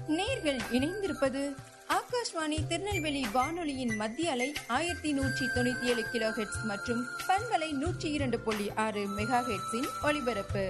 நேர்கள் இணைந்திருப்பது ஆகாஷ்வாணி திருநெல்வேலி வானொலியின் மத்திய அலை ஆயிரத்தி நூற்றி தொண்ணூத்தி ஏழு கிலோ ஹெட்ஸ் மற்றும் பண்பலை நூற்றி இரண்டு புள்ளி ஆறு மெகா ஹெட்ஸின் ஒலிபரப்பு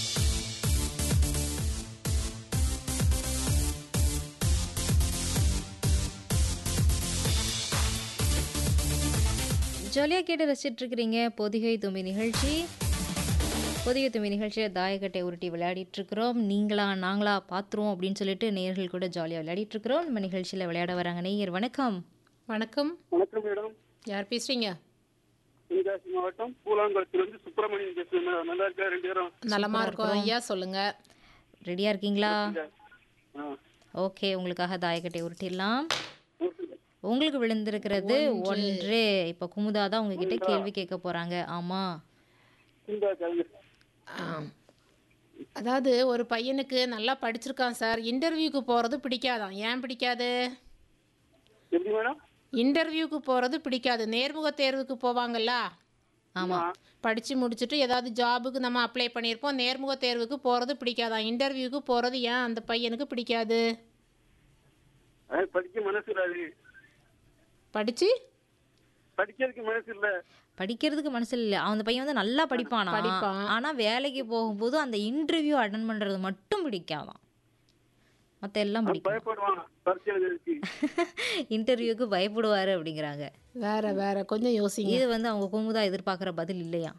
ஜாலியாக கேட்டு ரசிச்சிட்டு இருக்கிறீங்க பொதிகை தும்பி நிகழ்ச்சி பொதிகை தும்பி நிகழ்ச்சியில் தாயக்கட்டை உருட்டி விளையாடிட்டு இருக்கிறோம் நீங்களா நாங்களா பார்த்துருவோம் அப்படின்னு சொல்லிட்டு நேயர்கள் கூட ஜாலியாக விளையாடிட்டு இருக்கிறோம் நம்ம நிகழ்ச்சியில் விளையாட வராங்க நேயர் வணக்கம் வணக்கம் வணக்கம் மேடம் யார் பேசுறீங்க தென்காசி மாவட்டம் பூலாங்குளத்திலிருந்து சுப்பிரமணியன் பேசுறேன் மேடம் நல்லா இருக்கா ரெண்டு பேரும் நலமா இருக்கோம் ஐயா சொல்லுங்க ரெடியாக இருக்கீங்களா ஆ, ஓகே உங்களுக்காக தாயக்கட்டை உருட்டிடலாம் ஓகே. உங்களுக்கு விழுந்திருக்கிறது ஒன்று இப்போ குமுதா தான் உங்ககிட்ட கேள்வி கேட்க போகிறாங்க ஆமாம் இந்தா கலந்து. ஆம். அதாவது ஒரு பையனுக்கு நல்லா படிச்சிருக்கான் சார் இன்டர்வியூக்கு போகிறது பிடிக்காதான் ஏன் பிடிக்காது எப்படி மேடம் இன்டர்வியூக்கு போகிறது பிடிக்காது நேர்முக தேர்வுக்கு போவாங்கல்ல ஆமாம் படித்து முடிச்சுட்டு ஏதாவது ஜாபுக்கு நம்ம அப்ளை பண்ணியிருப்போம் நேர்முக தேர்வுக்கு போகிறது பிடிக்காதான் இன்டர்வியூக்கு போகிறது ஏன் அந்த பையனுக்கு பிடிக்காது அது படிக்க மனசு இல்ல அது படித்து படிக்கிறதுக்கு மனசு இல்ல படிக்கிறதுக்கு மனசு இல்லை அந்த பையன் வந்து நல்லா படிப்பானா படிப்பான். ஆனால் வேலைக்கு போகும்போது அந்த இன்டர்வியூ அட்டன் பண்ணுறது மட்டும் பிடிக்காதான் மற்ற எல்லாம் அவன் பிடிக்கும் பயப்படுவான் பரிசு எழுதுறதுக்கு இன்டர்வியூக்கு பயப்படுவாரு அப்படிங்கிறாங்க வேற வேற கொஞ்சம் யோசிங்க இது வந்து அவங்க குமுதா எதிர்பார்க்குற பதில் இல்லையா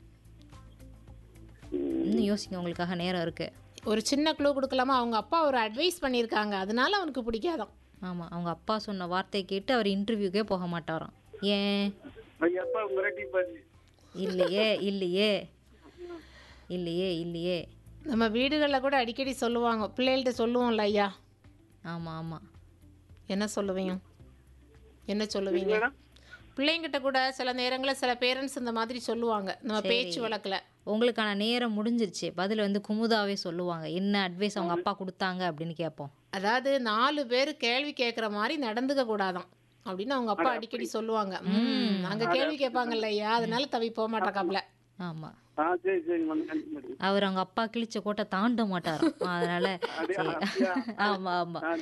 இன்னும் யோசிங்க உங்களுக்காக நேரம் இருக்கு ஒரு சின்ன க்ளூ கொடுக்கலாமா அவங்க அப்பா ஒரு அட்வைஸ் பண்ணியிருக்காங்க அதனால அவனுக்கு பிடிக்காதான் ஆமாம் அவங்க அப்பா சொன்ன வார்த்தையை கேட்டு அவர் இன்டர்வியூக்கே போக மாட்டாராம் ஏன் அவங்க அப்பா மிரட்டி பாரு இல்லையே இல்லையே இல்லையே இல்லையே நம்ம வீடுகளில் கூட அடிக்கடி சொல்லுவாங்க பிள்ளைகள்கிட்ட சொல்லுவோம்ல ஐயா ஆமாம் ஆமாம் என்ன சொல்லுவீங்க என்ன சொல்லுவீங்க மேடம் பிள்ளைங்கிட்ட கூட சில நேரங்களில் சில பேரண்ட்ஸ் இந்த மாதிரி சொல்லுவாங்க நம்ம பேச்சு வழக்கில் உங்களுக்கான நேரம் முடிஞ்சிருச்சு பதில் வந்து குமுதாவே சொல்லுவாங்க என்ன அட்வைஸ் அவங்க அப்பா கொடுத்தாங்க அப்படின்னு கேட்போம் அதாவது நாலு பேர் கேள்வி கேட்குற மாதிரி நடந்துக்க கூடாதாம் அப்படின்னு அவங்க அப்பா அடிக்கடி சொல்லுவாங்க ம் அங்கே கேள்வி கேட்பாங்கல்ல ஐயா அதனால தவி போக மாட்டாக்காப்ல ஆமாம் ஆ சரி சரி மேடம் நன்றி மேடம் அவர் அவங்க அப்பா கிழிச்ச கோட்டை தாண்ட மாட்டாராம் அதனால அப்படியா? சரி. அப்படியா? ஆமா ஆமா